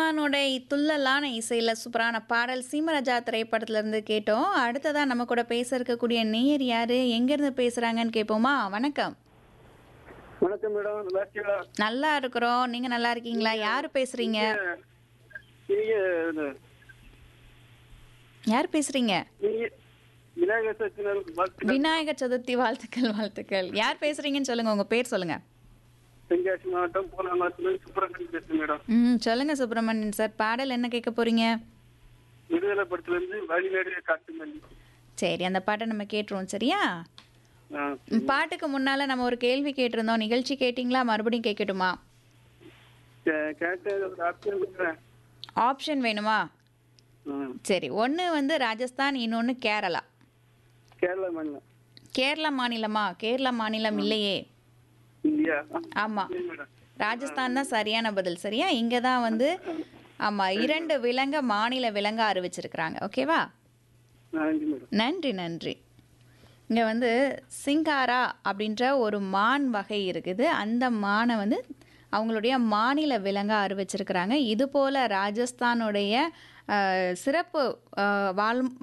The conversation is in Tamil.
ரஹ்மானோட துள்ளலான இசையில சூப்பரான பாடல் சீமராஜா திரைப்படத்துல இருந்து கேட்டோம் அடுத்ததா நம்ம கூட பேச இருக்கக்கூடிய நேயர் யாரு எங்க இருந்து பேசுறாங்கன்னு கேட்போமா வணக்கம் வணக்கம் மேடம் நல்லா இருக்கீங்களா நல்லா இருக்கிறோம் நீங்க நல்லா இருக்கீங்களா யாரு பேசுறீங்க நீங்க இந்த- யார் பேசுறீங்க நீங்க விநாயகர் சதுர்த்தி நாள் வாழ்த்துக்கள். விநாயக சதுர்த்தி வாழ்த்துக்கள் வாழ்த்துக்கள் யார் பேசுறீங்கன்னு சொல்லுங்க உங்க பேர் சொல்லுங்க தென்காசி மாவட்டம் பூலாமாத்திலிருந்து சுப்பிரமணியன் பேசுறேன் மேடம் ம் சொல்லுங்க சுப்பிரமணியன் சார் பாடல் என்ன கேட்க போறீங்க விடுதலை படத்துலேருந்து வழிநேடிய காட்டு மல்லி சரி அந்த பாட்டை நம்ம கேட்டுருவோம் சரியா ஆ ம், பாட்டுக்கு முன்னால நம்ம ஒரு கேள்வி கேட்டிருந்தோம் நிகழ்ச்சி கேட்டிங்களா மறுபடியும் கேட்கட்டுமா கே- கேட்டேன் ஒரு ஆப்ஷன் கொடுக்குறேன் ஆப்ஷன் வேணுமா ம். சரி ஒன்று வந்து ராஜஸ்தான் இன்னொன்று கேரளா கேரளா மாநிலம் கேரளா மாநிலமா கேரளா மாநிலம் இல்லையே இல்லையா ஆமாம் சரி மேடம் ராஜஸ்தான் தான் சரியான பதில் சரியா இங்கே தான் வந்து ஆமாம் இரண்டு விலங்க மாநில விலங்க அறிவிச்சிருக்கிறாங்க ஓகேவா நன்றி மேடம் நன்றி நன்றி இங்கே வந்து சிங்காரா அப்படின்ற ஒரு மான் வகை இருக்குது அந்த மானை வந்து அவங்களுடைய மாநில விலங்கா அறிவிச்சிருக்கிறாங்க இது போல் ராஜஸ்தானுடைய அஹ், சிறப்பு அஹ், வாழ்